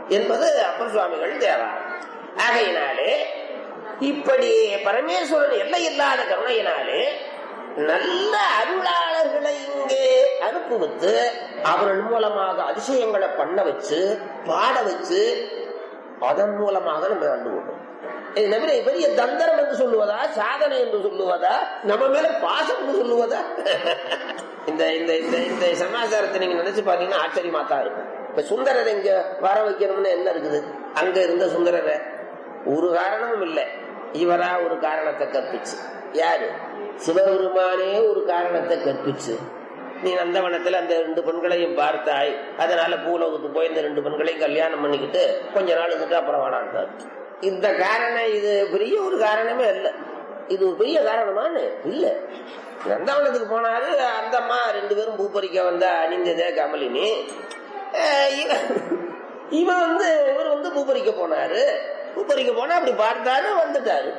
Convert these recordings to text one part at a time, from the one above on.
என்பது அப்பர் சுவாமிகள் தேவாரம் ஆகையினாலே இப்படி பரமேஸ்வரன் எல்லை இல்லாத கருணையினாலே நல்ல அருளாளர்களை இங்கே அனுப்புவித்து அவர்கள் மூலமாக அதிசயங்களை பண்ண வச்சு பாட வச்சு அதன் மூலமாக நம்ம ஆண்டு கொண்டோம் இது நம்பின பெரிய தந்திரம் என்று சொல்லுவதா சாதனை என்று சொல்லுவதா நம்ம மேல பாசம் என்று சொல்லுவதா இந்த இந்த இந்த இந்த சமாச்சாரத்தை நீங்க நினைச்சு பாத்தீங்கன்னா ஆச்சரியமா தான் இருக்கும் இப்ப சுந்தரரை இங்க வர வைக்கணும்னு என்ன இருக்குது அங்க இருந்த சுந்தரரை ஒரு காரணமும் இல்லை இவரா ஒரு காரணத்தை கற்பிச்சு யாரு சிவபெருமானே ஒரு காரணத்தை கற்பிச்சு நீ நந்தவனத்துல அந்த ரெண்டு பெண்களையும் பார்த்தாய் அதனால பூலோகத்துக்கு போய் இந்த ரெண்டு பெண்களையும் கல்யாணம் பண்ணிக்கிட்டு கொஞ்ச நாள் இருந்துட்டு அப்புறம் வேணான்ட்டார் இந்த காரணம் இது பெரிய ஒரு காரணமே இல்லை இது ஒரு பெரிய காரணமானு இல்ல நந்தவனத்துக்கு போனாரு அந்த அம்மா ரெண்டு பேரும் பூ பறிக்க வந்த அணிந்ததே கமலினி அஹ் இவன் இவன் வந்து இவர் வந்து பூ பறிக்க போனாரு பூ பறிக்க போனா அப்படி பார்த்தாரு வந்துட்டாரு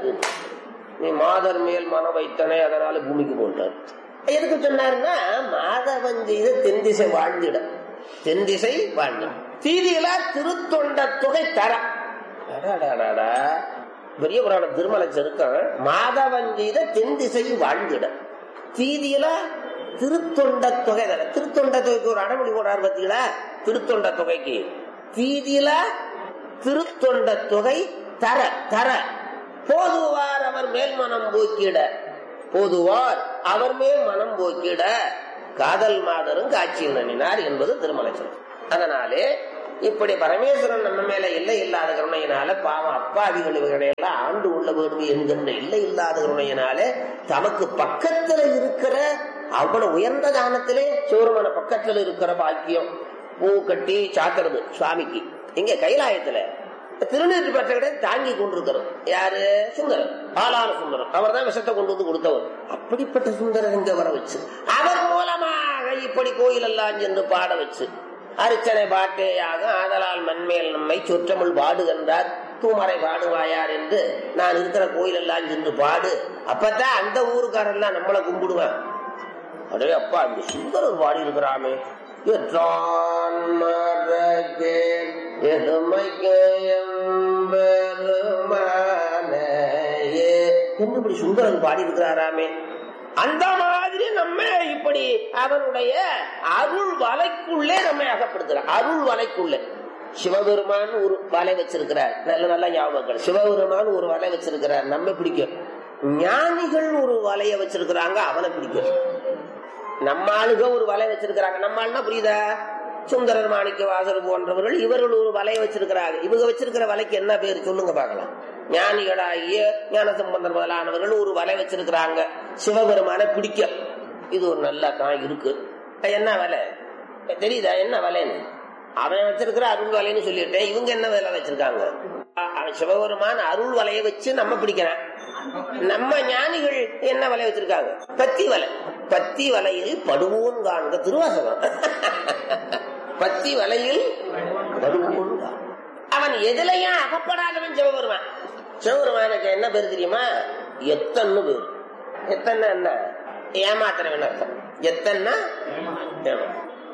நீ மாதர் மேல் மனம் வைத்தனே அதனால பூமிக்கு போட்டார் எதுக்கு சொன்னாருன்னா மாதவன் செய்த தென் திசை வாழ்ந்திட தென் திசை வாழ்ந்திட தீதியில திருத்தொண்ட தொகை தர அடாடாடாடா. பெரிய புராண திருமலை செருக்கம் மாதவன் செய்த தென் திசை வாழ்ந்திட தீதியில திருத்தொண்ட தொகை தர திருத்தொண்ட தொகைக்கு ஒரு அடமொழி போடுறாரு பார்த்தீங்களா திருத்தொண்ட தொகைக்கு தீதியில திருத்தொண்ட தொகை தர தர போதுவார் அவர் மேல் மனம் போக்கிட போதுவார் அவர் மேல் மனம் போக்கிட காதல் மாதரும் காட்சியில் நன்னினார் என்பது திருமலைச்சரம் அதனாலே இப்படி பரமேஸ்வரன் நம்ம மேல இல்லை இல்லாத கருணையினால பாவம் அப்பாவிகள் இவர்களையெல்லாம் ஆண்டு உள்ள வேணும் என்கின்ற இல்லை இல்லாத கருணையினாலே தமக்கு பக்கத்துல இருக்கிற அவ்வளவு உயர்ந்த தானத்திலே சோறுமன பக்கத்துல இருக்கிற பாக்கியம் பூ கட்டி சாத்துறது சுவாமிக்கு இங்க கைலாயத்துல திருநீற்று பட்டகளை தாங்கி கொண்டிருக்கிறோம் யாரு சுந்தரம் ஆளான சுந்தரம் அவர் தான் விஷத்தை கொண்டு வந்து கொடுத்தவர் அப்படிப்பட்ட சுந்தரர் இங்க வர வச்சு அவர் மூலமாக இப்படி கோயில் எல்லாம் சென்று பாட வச்சு அரிச்சனை பாட்டேயாக ஆதலால் மண்மேல் நம்மை சொற்றமிழ் பாடுகின்றார் தூமறை பாடுவாயார் என்று நான் இருக்கிற கோயில் எல்லாம் சென்று பாடு அப்பதான் அந்த ஊருக்காரெல்லாம் நம்மளை கும்பிடுவேன் அடே அப்பா இந்த சுந்தரர் பாடி இருக்கிறாமே எற்றான் மறக்கேன் எதுமைக்கெம்பெருமானையே என்று இப்படி சுந்தரன் பாடி இருக்கிறாராமே அந்த மாதிரி நம்ம இப்படி அவனுடைய அருள் வலைக்குள்ளே நம்மை அகப்படுத்துறார் அருள் வலைக்குள்ளே சிவபெருமான் ஒரு வலை வச்சிருக்கிறார் நல்ல நல்ல ஞாபகங்கள் சிவபெருமான் ஒரு வலை வச்சிருக்கிறார் நம்ம பிடிக்கும் ஞானிகள் ஒரு வலைய வச்சிருக்கிறாங்க அவனை பிடிக்கும் நம்ம ஆளுக ஒரு வலை வச்சிருக்கிறாங்க நம்ம ஆளுனா புரியுதா சுந்தரர் மாணிக்க வாசர் போன்றவர்கள் இவர்கள் ஒரு வலை வச்சிருக்கிறாங்க இவங்க வச்சிருக்கிற வலைக்கு என்ன பேர் சொல்லுங்க பார்க்கலாம் ஞானிகளாகிய ஞான சம்பந்தர் முதலானவர்கள் ஒரு வலை வச்சிருக்கிறாங்க சிவபெருமான பிடிக்க இது ஒரு நல்ல தான் இருக்கு என்ன வலை தெரியுதா என்ன வலைன்னு அவன் வச்சிருக்கிற அருள் வலைன்னு சொல்லிட்டேன் இவங்க என்ன வேலை வச்சிருக்காங்க அவன் சிவபெருமான் அருள் வலையை வச்சு நம்ம பிடிக்கிறான் நம்ம ஞானிகள் என்ன வலை வச்சிருக்காங்க பத்தி வலை பத்தி வலையில் படுவோன் காண்க திருவாசகம் பத்தி வலையில் படுவோன் காண்க. அவன் எதுலயும் அகப்படாதவன் சிவபெருமான் சிவபெருமானுக்கு என்ன பேர் தெரியுமா எத்தன்னு பேர் எத்தனை என்ன ஏமாத்துறவன் அர்த்தம் எத்தன்னா ஏமாத்துறவன்.